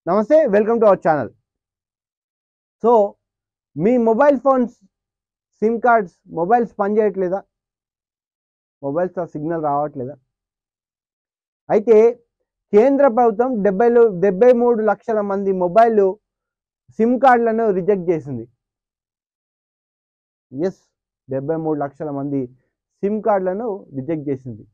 నమస్తే welcome to our channel so మీ mobile phones sim cards mobiles పనిచేయట్లేదా mobiles signal రావట్లేదా అయితే కేంద్ర ప్రభుత్వం డెబ్బై డెబ్బై మూడు లక్షల మంది మొబైల్ సిమ్ కార్డులను రిజెక్ట్ చేసింది ఎస్ డెబ్బై మూడు లక్షల మంది సిమ్ కార్డులను రిజెక్ట్ చేసింది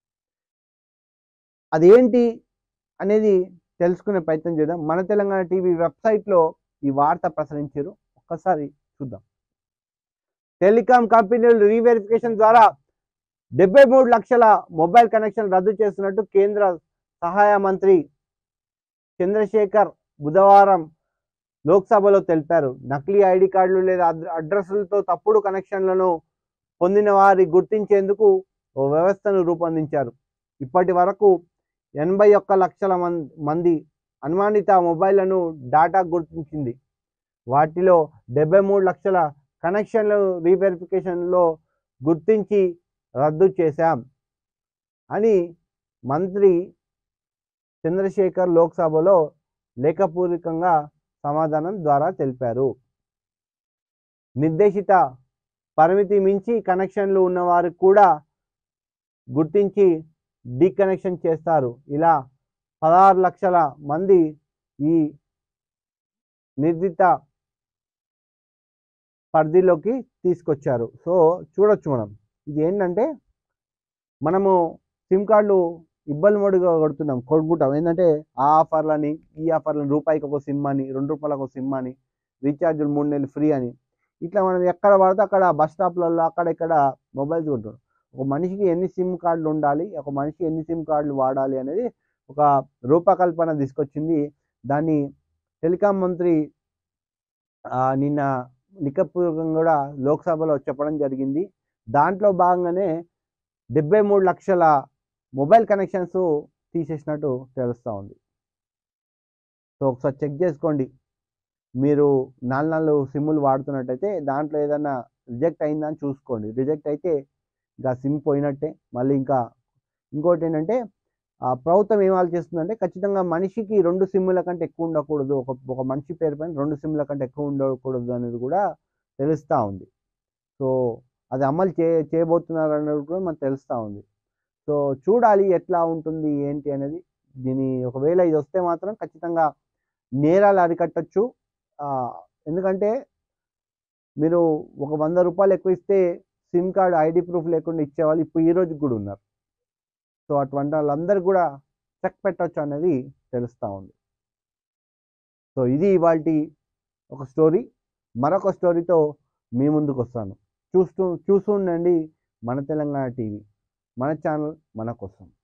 అదేంటి అనేది తెలుసుకునే ప్రయత్నం చేద్దాం మన తెలంగాణ టీవీ వెబ్సైట్లో ఈ వార్త ప్రసరించారు ఒక్కసారి చూద్దాం టెలికాం కంపెనీలు రీవెరిఫికేషన్ ద్వారా డెబ్బై మూడు లక్షల మొబైల్ కనెక్షన్ రద్దు చేస్తున్నట్టు కేంద్ర సహాయ మంత్రి చంద్రశేఖర్ బుధవారం లోక్సభలో తెలిపారు నకిలీ ఐడి కార్డులు లేదా అడ్ర- అడ్రస్లతో తప్పుడు కనెక్షన్లను పొందిన వారి గుర్తించేందుకు ఓ వ్యవస్థను రూపొందించారు ఇప్పటి వరకు ఎనభై ఒక్క లక్షల మం- మంది అనుమానిత మొబైళ్లను డాటా గుర్తించింది వాటిలో డెబ్బై మూడు లక్షల కనెక్షన్లు రీవెరిఫికేషన్లో గుర్తించి రద్దు చేశాం అని మంత్రి చంద్రశేఖర్ లోక్సభలో లేఖపూర్వకంగా సమాధానం ద్వారా తెలిపారు నిర్దేశిత పరిమితి మించి కనెక్షన్లు ఉన్నవారు కూడా గుర్తించి డీకనెక్షన్ చేస్తారు ఇలా పదహారు లక్షల మంది ఈ నిర్దిత పరిధిలోకి తీసుకొచ్చారు సో చూడొచ్చు మనం ఇది ఏంటంటే మనము సిమ్ కార్డులు ఇబ్బంది మడుగా కొడుతున్నాం కొడుకుంటాం ఏంటంటే ఆ ఆఫర్లని ఈ ఆఫర్లని రూపాయికి ఒక సిమ్ అని రెండు రూపాయలకు ఒక సిమ్ అని రీఛార్జ్లు మూడు నెలలు ఫ్రీ అని ఇట్లా మనం ఎక్కడ పడితే అక్కడ బస్ స్టాప్లలో అక్కడ ఇక్కడ మొబైల్స్ కొంటున్నాం ఒక మనిషికి ఎన్ని సిమ్ కార్డులు ఉండాలి ఒక మనిషికి ఎన్ని సిమ్ కార్డులు వాడాలి అనేది ఒక రూపకల్పన తీసుకొచ్చింది దాన్ని టెలికాం మంత్రి ఆ, నిన్న లిఖపూర్వకంగా కూడా లోక్సభలో చెప్పడం జరిగింది దాంట్లో భాగంగానే డెబ్బై మూడు లక్షల మొబైల్ కనెక్షన్స్ తీసేసినట్టు తెలుస్తూ ఉంది సో ఒకసారి చెక్ చేసుకోండి మీరు నాలుగు నాలుగు సిమ్ములు వాడుతున్నట్టయితే దాంట్లో ఏదైనా రిజెక్ట్ అయిందా అని చూసుకోండి రిజెక్ట్ అయితే ఇంకా సిమ్ పోయినట్టే మళ్ళీ ఇంకా ఇంకోటి ఏంటంటే ఆ ప్రభుత్వం ఏం ఆలోచిస్తుందంటే ఖచ్చితంగా మనిషికి రెండు సిమ్ముల కంటే ఎక్కువ ఉండకూడదు ఒక ఒక మనిషి పేరు పైన రెండు సిమ్ముల కంటే ఎక్కువ ఉండకూడదు అనేది కూడా తెలుస్తూ ఉంది సో అది అమలు చే చేయబోతున్నారు అనేది కూడా మనకు తెలుస్తూ ఉంది సో చూడాలి ఎట్లా ఉంటుంది ఏంటి అనేది దీని ఒకవేళ ఇది వస్తే మాత్రం ఖచ్చితంగా నేరాలు అరికట్టచ్చు ఆ, ఎందుకంటే మీరు ఒక వంద రూపాయలు ఎక్కువ ఇస్తే సిమ్ కార్డ్ ఐడి ప్రూఫ్ లేకుండా ఇచ్చేవాళ్ళు ఇప్పుడు ఈ రోజు కూడా ఉన్నారు సో అటువంటి వాళ్ళందరూ కూడా చెక్ పెట్టచ్చు అనేది తెలుస్తూ ఉంది సో ఇది ఇవాళ ఒక స్టోరీ మరొక స్టోరీతో మీ ముందుకు వస్తాను చూస్తూ చూస్తుండండి మన తెలంగాణ టీవీ మన ఛానల్ మన కోసం